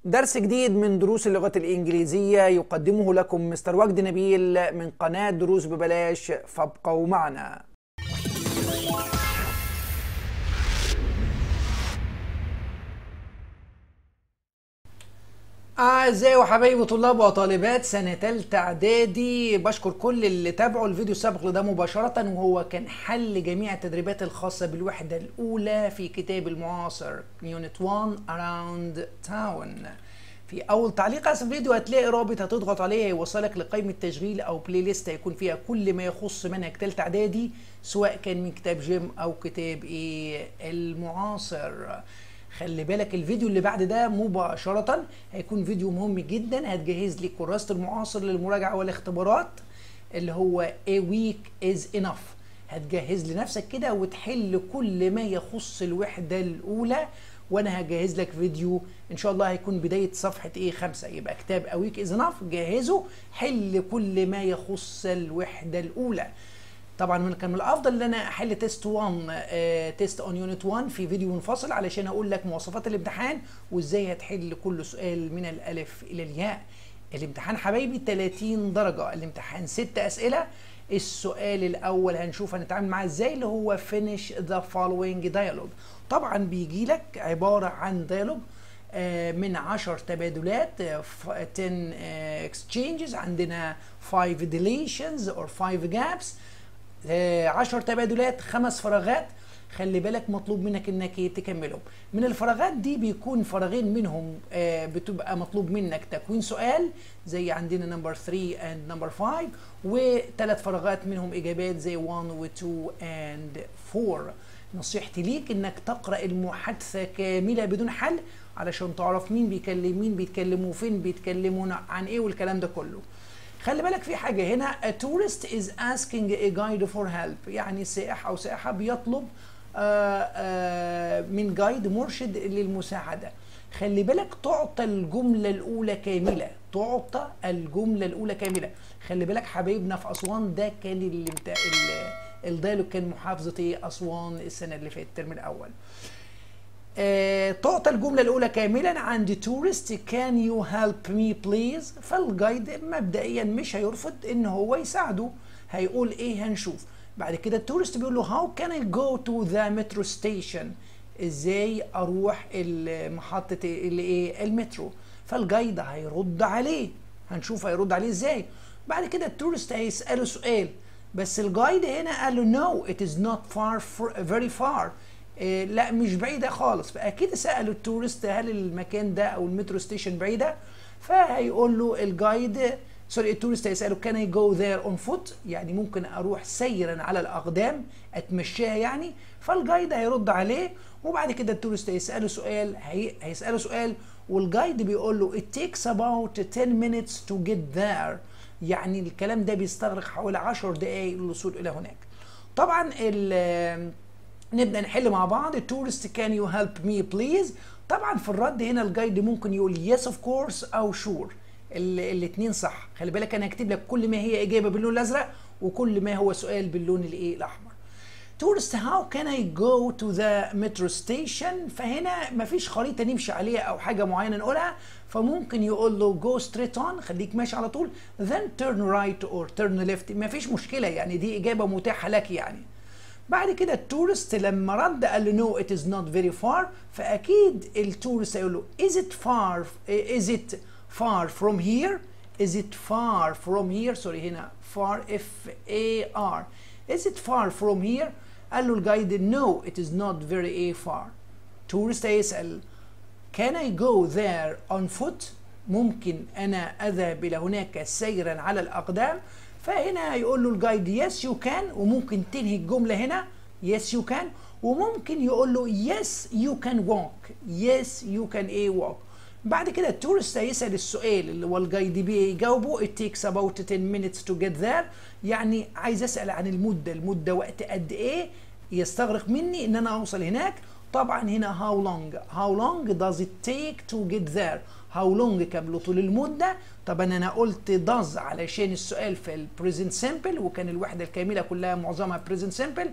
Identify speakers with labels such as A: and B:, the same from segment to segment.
A: درس جديد من دروس اللغة الإنجليزية يقدمه لكم مستر وجد نبيل من قناة دروس ببلاش فابقوا معنا أعزائي وحبايبي طلاب وطالبات سنة تالتة إعدادي بشكر كل اللي تابعوا الفيديو السابق لده مباشرة وهو كان حل جميع التدريبات الخاصة بالوحدة الأولى في كتاب المعاصر يونت 1 Around Town في أول تعليق على الفيديو هتلاقي رابط هتضغط عليه يوصلك لقائمة تشغيل أو بلاي ليست هيكون فيها كل ما يخص منهج تالتة إعدادي سواء كان من كتاب جيم أو كتاب إيه المعاصر خلي بالك الفيديو اللي بعد ده مباشرة هيكون فيديو مهم جدا هتجهز لي كراسة المعاصر للمراجعة والاختبارات اللي هو a week is enough هتجهز لنفسك كده وتحل كل ما يخص الوحدة الأولى وانا هجهز لك فيديو ان شاء الله هيكون بداية صفحة ايه خمسة يبقى كتاب a week is enough جهزه حل كل ما يخص الوحدة الأولى طبعا من كان من الافضل ان انا احل تيست 1 آه تيست اون يونت 1 في فيديو منفصل علشان اقول لك مواصفات الامتحان وازاي هتحل كل سؤال من الالف الى الياء الامتحان حبايبي 30 درجه الامتحان 6 اسئله السؤال الاول هنشوف هنتعامل معاه ازاي اللي هو finish the following dialogue طبعا بيجي لك عباره عن ديالوج من 10 تبادلات 10 exchanges عندنا 5 deletions or 5 gaps 10 تبادلات خمس فراغات خلي بالك مطلوب منك انك تكملهم من الفراغات دي بيكون فراغين منهم بتبقى مطلوب منك تكوين سؤال زي عندنا نمبر 3 اند نمبر 5 وثلاث فراغات منهم اجابات زي 1 و2 اند 4 نصيحتي ليك انك تقرا المحادثه كامله بدون حل علشان تعرف مين بيكلم مين بيتكلموا فين بيتكلموا عن ايه والكلام ده كله خلي بالك في حاجة هنا a tourist is asking a guide for help يعني سائح أو سائحة بيطلب آآ آآ من جايد مرشد للمساعدة خلي بالك تعطى الجملة الأولى كاملة تعطى الجملة الأولى كاملة خلي بالك حبايبنا في أسوان ده كان الامت... الديالوج كان محافظة إيه أسوان السنة اللي فاتت الترم الأول آه، تعطى الجملة الأولى كاملا عند تورست كان يو هيلب مي بليز فالجايد مبدئيا مش هيرفض إن هو يساعده هيقول إيه هنشوف بعد كده التورست بيقول له هاو كان اي جو تو ذا مترو ستيشن ازاي اروح محطة اللي ايه المترو فالجايد هيرد عليه هنشوف هيرد عليه ازاي بعد كده التورست هيسأله سؤال بس الجايد هنا قال له نو ات از نوت فار فيري فار إيه لا مش بعيده خالص فاكيد سالوا التورست هل المكان ده او المترو ستيشن بعيده فهيقول له الجايد سوري التورست هيساله كان اي جو ذير اون فوت يعني ممكن اروح سيرا على الاقدام اتمشاها يعني فالجايد هيرد عليه وبعد كده التورست هيساله سؤال هي... هيساله سؤال والجايد بيقول له it takes about 10 minutes to get there يعني الكلام ده بيستغرق حوالي 10 دقائق للوصول الى هناك طبعا ال نبدا نحل مع بعض التورست كان يو هيلب مي بليز طبعا في الرد هنا الجايد ممكن يقول يس اوف كورس او شور الاثنين صح خلي بالك انا هكتب لك كل ما هي اجابه باللون الازرق وكل ما هو سؤال باللون الايه الاحمر تورست هاو كان اي جو تو ذا مترو ستيشن فهنا مفيش خريطه نمشي عليها او حاجه معينه نقولها فممكن يقول له جو ستريت اون خليك ماشي على طول then turn right or turn left مفيش مشكله يعني دي اجابه متاحه لك يعني بعد كده التورست لما رد قال له نو ات از نوت فيري فار فاكيد التورست هيقول له از ات فار از ات فار فروم هير از ات فار فروم هير سوري هنا فار اف اي ار از ات فار فروم هير قال له الجايد نو ات از نوت فيري اي فار تورست هيسال كان اي جو ذير اون فوت ممكن انا اذهب الى هناك سيرا على الاقدام فهنا يقول له الجايد يس يو كان وممكن تنهي الجمله هنا يس يو كان وممكن يقول له يس يو كان ووك يس يو كان ايه ووك بعد كده التورست هيسال السؤال اللي هو الجايد بيجاوبه it takes about 10 minutes to get there يعني عايز اسال عن المده المده وقت قد ايه يستغرق مني ان انا اوصل هناك طبعا هنا how long how long does it take to get there how long كام طول المده طبعا انا قلت does علشان السؤال في البريزنت سمبل وكان الوحده الكامله كلها معظمها بريزنت سمبل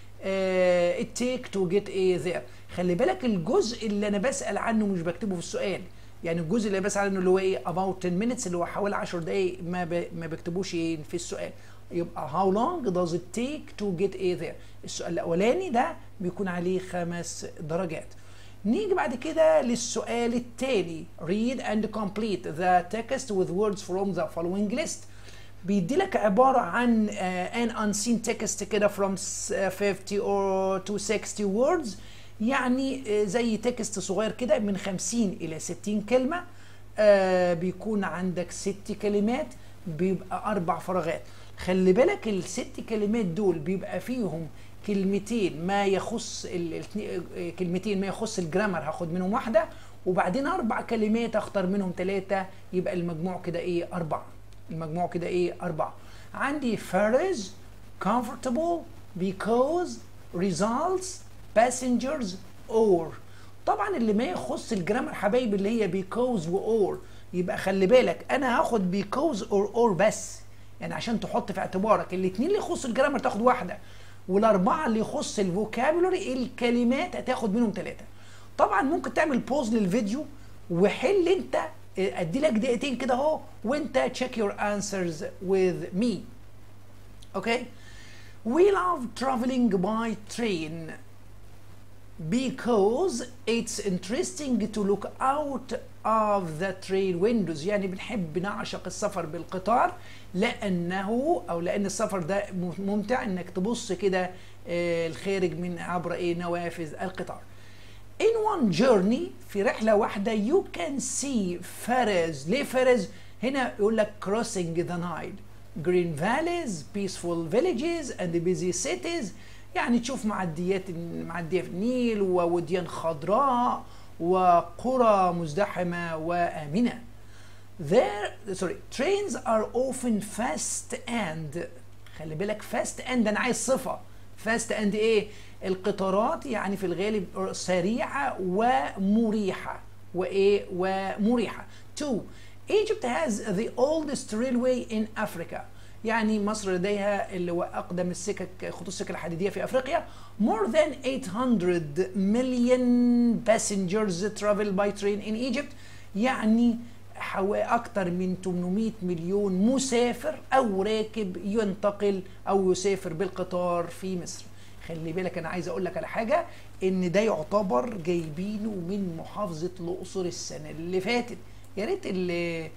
A: uh, it take to get a there خلي بالك الجزء اللي انا بسال عنه مش بكتبه في السؤال يعني الجزء اللي بس عنه اللي هو ايه about 10 minutes اللي هو حوالي 10 دقايق ما ب... ما بيكتبوش ايه في السؤال يبقى how long does it take to get a there السؤال الاولاني ده بيكون عليه خمس درجات نيجي بعد كده للسؤال التالي read and complete the text with words from the following list بيدي لك عبارة عن uh, an unseen text كده from 50 or to 60 words يعني uh, زي تكست صغير كده من 50 إلى 60 كلمة uh, بيكون عندك ست كلمات بيبقى أربع فراغات خلي بالك الست كلمات دول بيبقى فيهم كلمتين ما يخص كلمتين ما يخص الجرامر هاخد منهم واحده وبعدين اربع كلمات اختار منهم ثلاثه يبقى المجموع كده ايه اربعه المجموع كده ايه اربعه عندي فرز comfortable because results passengers or طبعا اللي ما يخص الجرامر حبايبي اللي هي because و or يبقى خلي بالك انا هاخد because or or بس يعني عشان تحط في اعتبارك الاثنين اللي يخص الجرامر تاخد واحده والاربعه اللي يخص الفوكابولري الكلمات هتاخد منهم ثلاثه طبعا ممكن تعمل بوز للفيديو وحل انت ادي لك دقيقتين كده اهو وانت تشيك يور انسرز with me اوكي we love traveling by train because it's interesting to look out of the train windows يعني بنحب نعشق السفر بالقطار لانه او لان السفر ده ممتع انك تبص كده الخارج من عبر ايه نوافذ القطار in one journey في رحله واحده you can see فرز ليه فرز هنا يقول لك crossing the Nile green valleys peaceful villages and busy cities يعني تشوف معديات معديه في النيل ووديان خضراء وقرى مزدحمه وامنه There, sorry, trains are often fast and خلي بالك fast and انا عايز صفه fast and ايه؟ القطارات يعني في الغالب سريعه ومريحه وايه؟ ومريحه. Two, Egypt has the oldest railway in Africa. يعني مصر لديها اللي هو اقدم السكك خطوط السكك الحديديه في افريقيا more than 800 million passengers travel by train in Egypt يعني حوالي اكتر من 800 مليون مسافر او راكب ينتقل او يسافر بالقطار في مصر خلي بالك انا عايز اقول لك على حاجه ان ده يعتبر جايبينه من محافظه الاقصر السنه اللي فاتت يا ريت اللي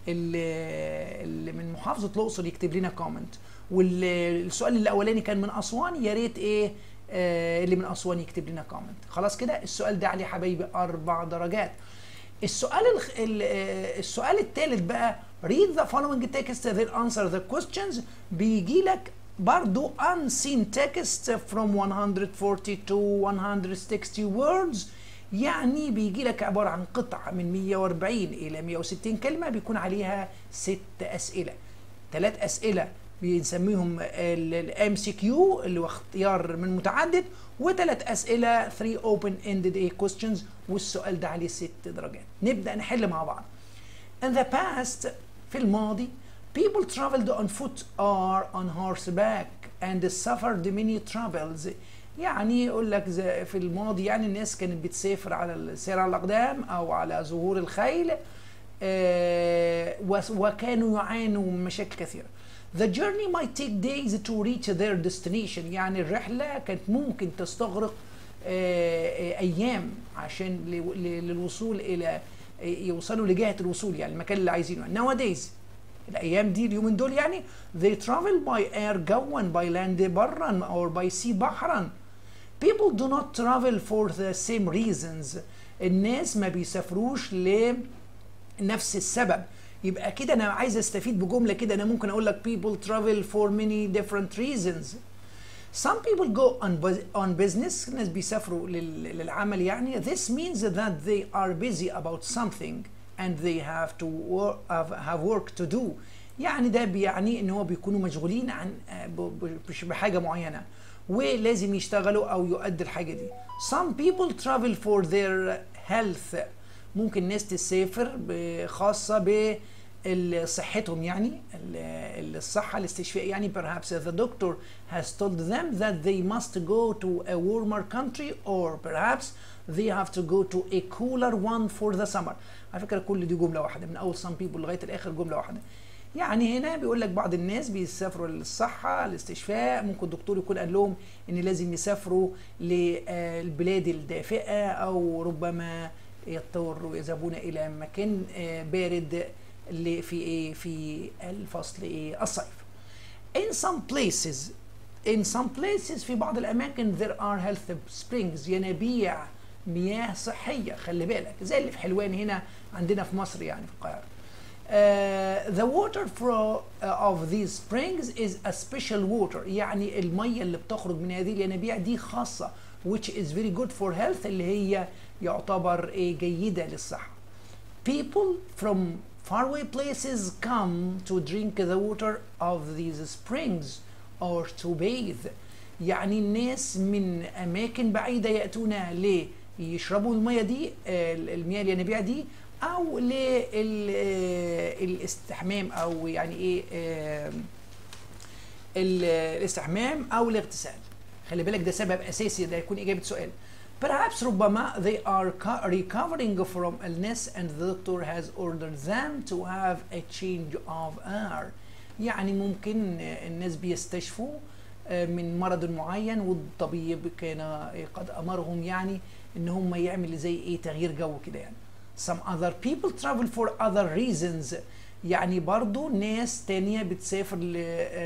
A: اللي من محافظه الاقصر يكتب لنا كومنت والسؤال الاولاني كان من اسوان يا ريت ايه آه اللي من اسوان يكتب لنا كومنت خلاص كده السؤال ده عليه حبايبي اربع درجات السؤال الخ... السؤال الثالث بقى read the following text then answer the questions بيجي لك برضو unseen text from 140 to 160 words يعني بيجي لك عبارة عن قطعة من 140 إلى 160 كلمة بيكون عليها ست أسئلة ثلاث أسئلة بنسميهم الام سي كيو اللي هو اختيار من متعدد وثلاث اسئله 3 اوبن اندد questions والسؤال ده عليه ست درجات نبدا نحل مع بعض in the past في الماضي people traveled on foot or on horseback and suffered many troubles يعني يقول لك في الماضي يعني الناس كانت بتسافر على السير على الاقدام او على ظهور الخيل آه وكانوا يعانوا من مشاكل كثيره The journey might take days to reach their destination يعني الرحلة كانت ممكن تستغرق أيام عشان للوصول إلى يوصلوا لجهة الوصول يعني المكان اللي عايزينه nowadays الأيام دي اليومين دول يعني they travel by air جوا by land برا or by sea بحرا people do not travel for the same reasons الناس ما بيسافروش لنفس السبب يبقى كده انا عايز استفيد بجمله كده انا ممكن اقول لك people travel for many different reasons some people go on, on business الناس بيسافروا للعمل يعني this means that they are busy about something and they have to work, have work to do يعني ده بيعني ان هو بيكونوا مشغولين عن بحاجه معينه ولازم يشتغلوا او يؤدوا الحاجه دي some people travel for their health ممكن ناس تسافر خاصه ب ال- صحتهم يعني ال- الصحة الاستشفاء يعني perhaps the doctor has told them that they must go to a warmer country or perhaps they have to go to a cooler one for the summer على فكرة كل دي جملة واحدة من أول some people لغاية الآخر جملة واحدة يعني هنا بيقول لك بعض الناس بيسافروا للصحة الاستشفاء ممكن الدكتور يكون قال لهم ان لازم يسافروا للبلاد الدافئة او ربما يضطروا يذهبون الى مكان آه، بارد اللي في ايه في الفصل ايه الصيف in some places in some places في بعض الاماكن there are health springs ينابيع مياه صحية خلي بالك زي اللي في حلوان هنا عندنا في مصر يعني في القاهرة Uh, the water from, uh, of these springs is a special water يعني المية اللي بتخرج من هذه الينابيع دي خاصة which is very good for health اللي هي يعتبر إيه جيدة للصحة people from faraway places come to drink the water of these springs or to bathe يعني الناس من أماكن بعيدة يأتون ليشربوا المية دي آه، المياه الينابيع دي أو للاستحمام أو يعني إيه آه، ال- الاستحمام او الاغتسال خلي بالك ده سبب اساسي ده يكون اجابه سؤال Perhaps ربما they are co- recovering from illness and the doctor has ordered them to have a change of air يعني ممكن الناس بيستشفوا آه، من مرض معين والطبيب كان قد امرهم يعني ان هم يعمل زي ايه تغيير جو كده يعني some other people travel for other reasons يعني برضو ناس تانية بتسافر ل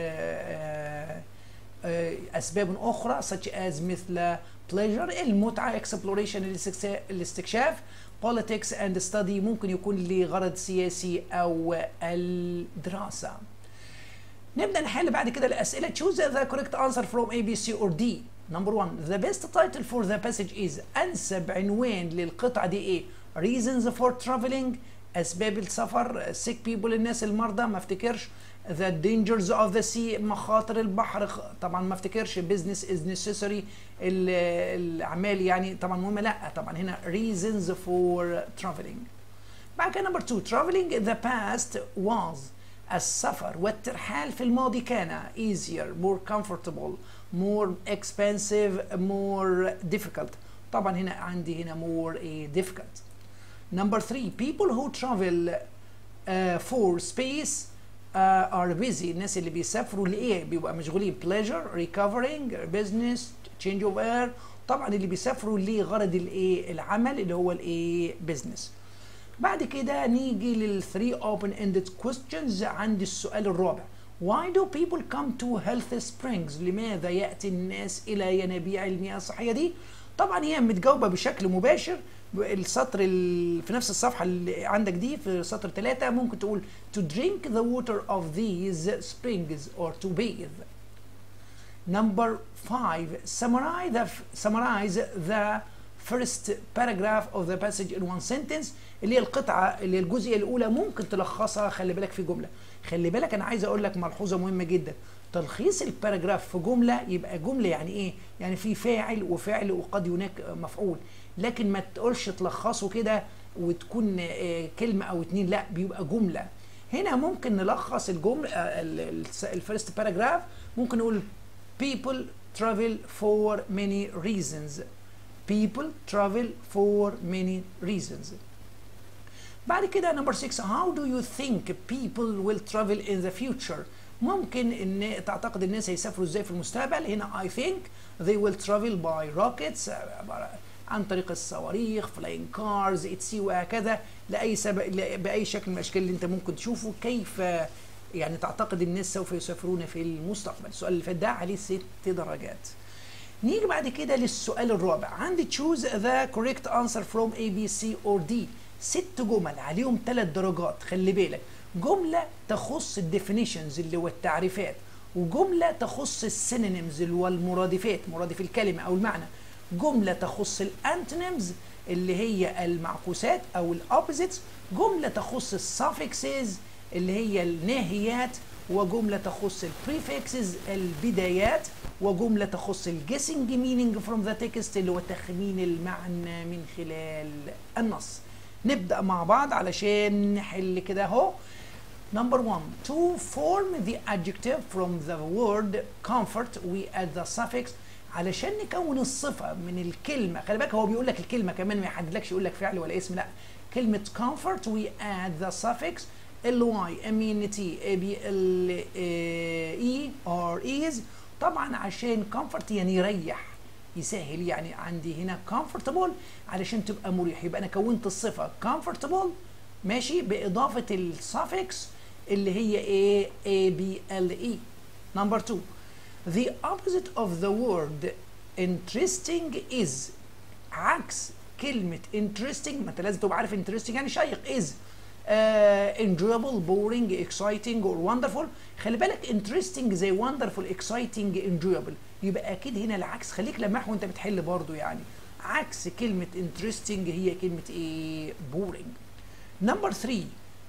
A: آه، آه، أسباب أخرى such as مثل pleasure المتعة exploration الاستكشاف- الاستكشاف politics and study ممكن يكون لغرض سياسي أو الدراسة نبدأ نحل بعد كده الأسئلة choose the correct answer from A B C or D number one the best title for the passage is أنسب عنوان للقطعة دي إيه reasons for traveling أسباب السفر sick people الناس المرضى ما افتكرش the dangers of the sea مخاطر البحر خ- طبعا ما افتكرش business is necessary ال- الأعمال يعني طبعا مهمة لا طبعا هنا reasons for traveling بعد كده نمبر 2 traveling in the past was السفر والترحال في الماضي كان easier more comfortable more expensive more difficult طبعا هنا عندي هنا more eh, difficult number 3 people who travel uh, for space uh, are busy الناس اللي بيسافروا لإيه بيبقى مشغولين pleasure recovering business change of air طبعا اللي بيسافروا لغرض الايه العمل اللي هو الايه business بعد كده نيجي لل 3 open ended questions عند السؤال الرابع Why do people come to health springs؟ لماذا يأتي الناس إلى ينابيع المياه الصحية دي؟ طبعا هي متجاوبة بشكل مباشر السطر ال- في نفس الصفحة اللي عندك دي في سطر ثلاثة ممكن تقول to drink the water of these springs or to bathe. Number five, summarize the, summarize the first paragraph of the passage in one sentence اللي هي القطعة اللي هي الجزئية الأولى ممكن تلخصها خلي بالك في جملة خلي بالك أنا عايز أقول لك ملحوظة مهمة جدا تلخيص الباراجراف في جملة يبقى جملة يعني إيه؟ يعني في فاعل وفعل وقد هناك مفعول لكن ما تقولش تلخصه كده وتكون آه، كلمة أو اتنين لا بيبقى جملة هنا ممكن نلخص الجملة الفيرست باراجراف ممكن نقول people travel for many reasons people travel for many reasons بعد كده نمبر 6 how do you think people will travel in the future ممكن ان تعتقد الناس هيسافروا ازاي في المستقبل هنا I think they will travel by rockets آه، عن طريق الصواريخ flying cars اتسي وهكذا لاي سبب باي شكل من الاشكال اللي انت ممكن تشوفه كيف يعني تعتقد الناس سوف يسافرون في المستقبل السؤال اللي فات ده عليه ست درجات نيجي بعد كده للسؤال الرابع عندي choose the correct answer from A B C or D ست جمل عليهم ثلاث درجات خلي بالك جملة تخص الديفينيشنز اللي هو التعريفات وجملة تخص السينونيمز اللي هو المرادفات مرادف الكلمة أو المعنى جملة تخص الانتونيمز اللي هي المعكوسات أو الأوبوزيتس جملة تخص السافكسز اللي هي الناهيات وجملة تخص البريفكسز البدايات وجملة تخص الجيسنج مينينج فروم ذا تكست اللي هو تخمين المعنى من خلال النص نبدأ مع بعض علشان نحل كده اهو Number one, to form the adjective from the word comfort we add the suffix علشان نكون الصفة من الكلمة خلي بالك هو بيقول لك الكلمة كمان ما يحددلكش يقول لك فعل ولا اسم لا كلمة comfort we add the suffix ly m n t a b l e r is طبعا عشان comfort يعني يريح يسهل يعني عندي هنا comfortable علشان تبقى مريح يبقى انا كونت الصفة comfortable ماشي بإضافة السافكس اللي هي ايه A B L E number two the opposite of the word interesting is عكس كلمة interesting ما انت لازم تبقى عارف interesting يعني شيق is uh, enjoyable boring exciting or wonderful خلي بالك interesting زي wonderful exciting enjoyable يبقى اكيد هنا العكس خليك لماح وانت بتحل برضو يعني عكس كلمة interesting هي كلمة ايه boring number 3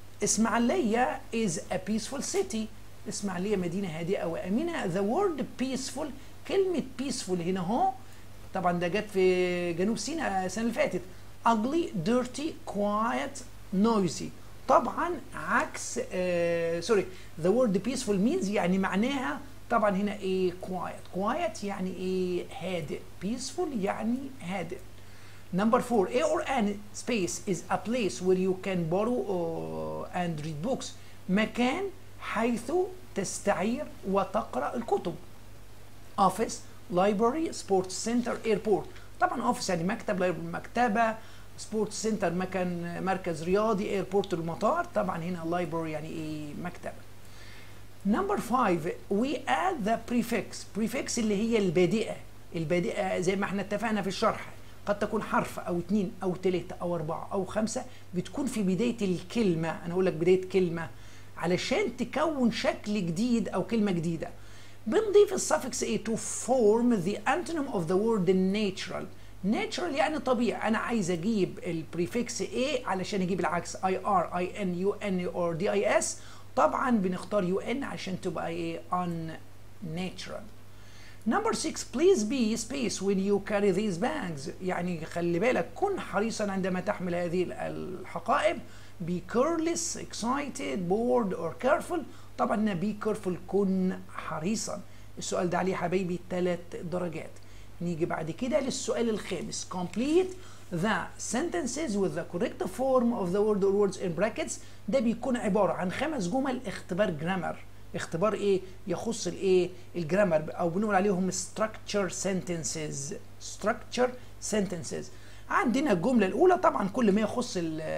A: اسماعيلية is a peaceful city اسماعيلية مدينة هادئة وأمينة the word peaceful كلمة peaceful هنا اهو طبعا ده جت في جنوب سيناء السنة اللي فاتت ugly dirty quiet noisy طبعا عكس آه سوري the word peaceful means يعني معناها طبعا هنا ايه quiet quiet يعني ايه هادئ peaceful يعني هادئ Number four, a or an space is a place where you can borrow uh, and read books. مكان حيث تستعير وتقرأ الكتب. Office, library, sports center, airport. طبعا office يعني مكتب، library مكتبة، sports center مكان مركز رياضي، airport المطار. طبعا هنا library يعني ايه مكتبة. Number five, we add the prefix. prefix اللي هي البادئة. البادئة زي ما احنا اتفقنا في الشرح. قد تكون حرف او اتنين او تلاتة او اربعة او خمسة بتكون في بداية الكلمة انا اقول لك بداية كلمة علشان تكون شكل جديد او كلمة جديدة بنضيف السفكس ايه to form the antonym of the word natural natural يعني طبيعي انا عايز اجيب البريفكس ايه علشان اجيب العكس اي ار اي ان يو ان اور دي اي اس طبعا بنختار يو ان عشان تبقى ايه unnatural Number six, please be space when you carry these bags. يعني خلي بالك كن حريصا عندما تحمل هذه الحقائب. Be careless, excited, bored or careful. طبعا be careful كن حريصا. السؤال ده عليه حبايبي ثلاث درجات. نيجي بعد كده للسؤال الخامس. Complete the sentences with the correct form of the word or words in brackets. ده بيكون عبارة عن خمس جمل اختبار جرامر. اختبار ايه يخص الايه الجرامر او بنقول عليهم structure sentences structure sentences عندنا الجمله الاولى طبعا كل ما يخص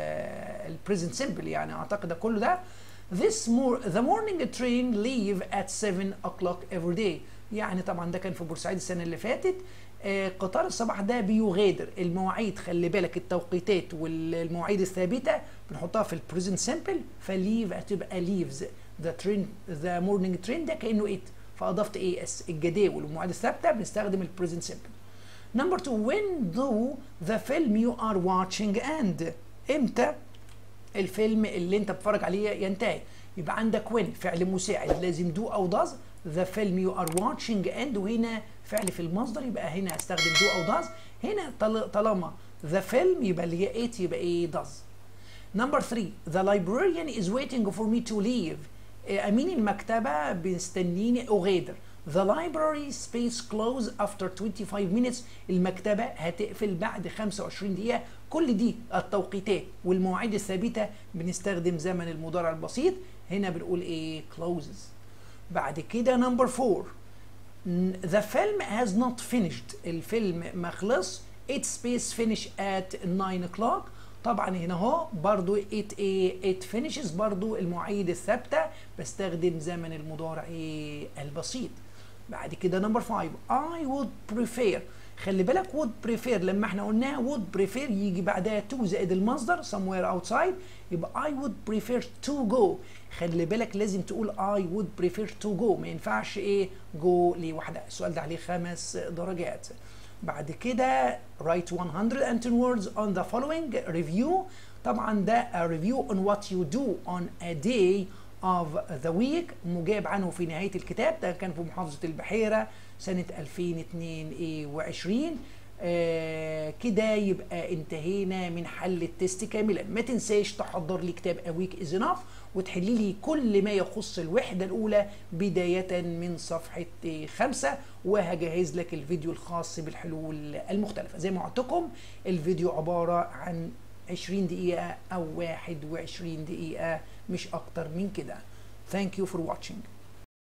A: البريزنت سيمبل يعني اعتقد ده كله ده this more the morning train leave at 7 o'clock every day يعني طبعا ده كان في بورسعيد السنه اللي فاتت آه قطار الصباح ده بيغادر المواعيد خلي بالك التوقيتات والمواعيد الثابته بنحطها في البريزنت سيمبل فليف هتبقى ليفز ذا ترين ذا مورنينج ترين ده كانه ات فاضفت اي اس الجداول والمواعيد الثابته بنستخدم البريزنت سيمبل نمبر 2 when do the film you are watching end امتى الفيلم اللي انت بتتفرج عليه ينتهي يبقى عندك when فعل مساعد لازم do او does the film you are watching end وهنا فعل في المصدر يبقى هنا هستخدم do او does هنا طالما the film يبقى اللي هي it يبقى ايه does Number three, the librarian is waiting for me to leave. أمين المكتبة بيستنيني أغادر. The library space close after 25 minutes. المكتبة هتقفل بعد 25 دقيقة. كل دي التوقيتات والمواعيد الثابتة بنستخدم زمن المضارع البسيط. هنا بنقول إيه closes. بعد كده number four. The film has not finished. الفيلم ما خلص. Its space finish at 9 o'clock. طبعا هنا اهو برضو it ايه it finishes برضو المواعيد الثابته بستخدم زمن المضارع ايه البسيط بعد كده نمبر 5 I would prefer خلي بالك would prefer لما احنا قلناها would prefer يجي بعدها to زائد المصدر somewhere outside يبقى I would prefer to go خلي بالك لازم تقول I would prefer to go ما ينفعش ايه go لوحدها السؤال ده عليه خمس درجات بعد كده write 110 words on the following review طبعا ده a review on what you do on a day of the week مجاب عنه في نهاية الكتاب ده كان في محافظة البحيرة سنة 2022 آه كده يبقى انتهينا من حل التست كاملا ما تنساش تحضر لي كتاب اويك از انف وتحلي لي كل ما يخص الوحدة الأولى بداية من صفحة خمسة وهجهز لك الفيديو الخاص بالحلول المختلفة زي ما قلتكم الفيديو عبارة عن 20 دقيقة أو 21 دقيقة مش أكتر من كده Thank you for watching